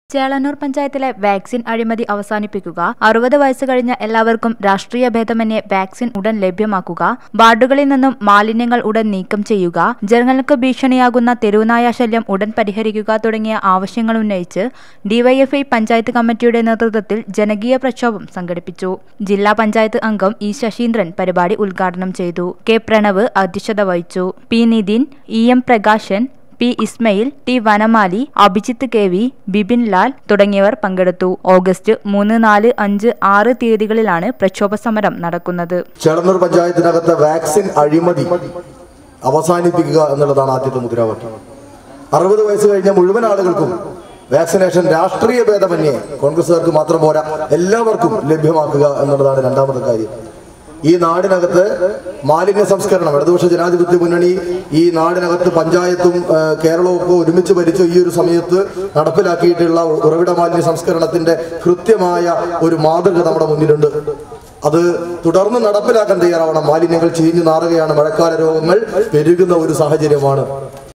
ചേളന്നൂർ പഞ്ചായത്തിലെ വാക്സിൻ അഴിമതി അവസാനിപ്പിക്കുക അറുപത് വയസ്സ് കഴിഞ്ഞ എല്ലാവർക്കും രാഷ്ട്രീയ ഭേദമന്യേ വാക്സിൻ ഉടൻ ലഭ്യമാക്കുക വാർഡുകളിൽ നിന്നും മാലിന്യങ്ങൾ ഉടൻ നീക്കം ചെയ്യുക ജനങ്ങൾക്ക് ഭീഷണിയാകുന്ന തെരുവുനായ ശല്യം ഉടൻ പരിഹരിക്കുക തുടങ്ങിയ ആവശ്യങ്ങൾ ഉന്നയിച്ച് ഡിവൈഎഫ്ഐ പഞ്ചായത്ത് കമ്മിറ്റിയുടെ നേതൃത്വത്തിൽ ജനകീയ പ്രക്ഷോഭം സംഘടിപ്പിച്ചു ജില്ലാ പഞ്ചായത്ത് അംഗം ഇ ശശീന്ദ്രൻ പരിപാടി ഉദ്ഘാടനം ചെയ്തു കെ പ്രണവ് അധ്യക്ഷത വഹിച്ചു P Nithin E M Prakashan P Ismail T Vanamali Abhijith K V Bipin Lal തുടങ്ങിയവർ പങ്കെടുത്തു ഓഗസ്റ്റ് മൂന്ന് നാല് അഞ്ച് ആറ് തീയതികളിലാണ് പ്രക്ഷോഭ സമരം നടക്കുന്നത് ചേളന്നൂർ പഞ്ചായത്തിനകത്തെ വാക്സിൻ അഴിമതി അവസാനിപ്പിക്കുക എന്നുള്ളതാണ് ആദ്യത്തെ മുദ്രാവാക്യം അറുപത് വയസ്സ് കഴിഞ്ഞ മുഴുവൻ ആളുകൾക്കും വാക്സിനേഷൻ രാഷ്ട്രീയ ഭേദമന്യേ കോൺഗ്രസുകാർക്ക് മാത്രം പോരാ എല്ലാവർക്കും ലഭ്യമാക്കുക എന്നുള്ളതാണ് രണ്ടാമത്തെ കാര്യം ഈ നാടിനകത്ത് മാലിന്യ സംസ്കരണം ഇടതുപക്ഷ ജനാധിപത്യ മുന്നണി ഈ നാടിനകത്ത് പഞ്ചായത്തും ആ, കേരളവും ഒക്കെ ഒരുമിച്ച് ഭരിച്ച ഈ ഒരു സമയത്ത് നടപ്പിലാക്കിയിട്ടുള്ള ഉറവിട മാലിന്യ സംസ്കരണത്തിന്റെ കൃത്യമായ ഒരു മാതൃക നമ്മുടെ മുന്നിലുണ്ട് അത് തുടർന്ന് നടപ്പിലാക്കാൻ തയ്യാറാവണം മാലിന്യങ്ങൾ ചീഞ്ഞു നാറുകയാണ് മഴക്കാല രോഗങ്ങൾ പെരുകുന്ന ഒരു സാഹചര്യമാണ്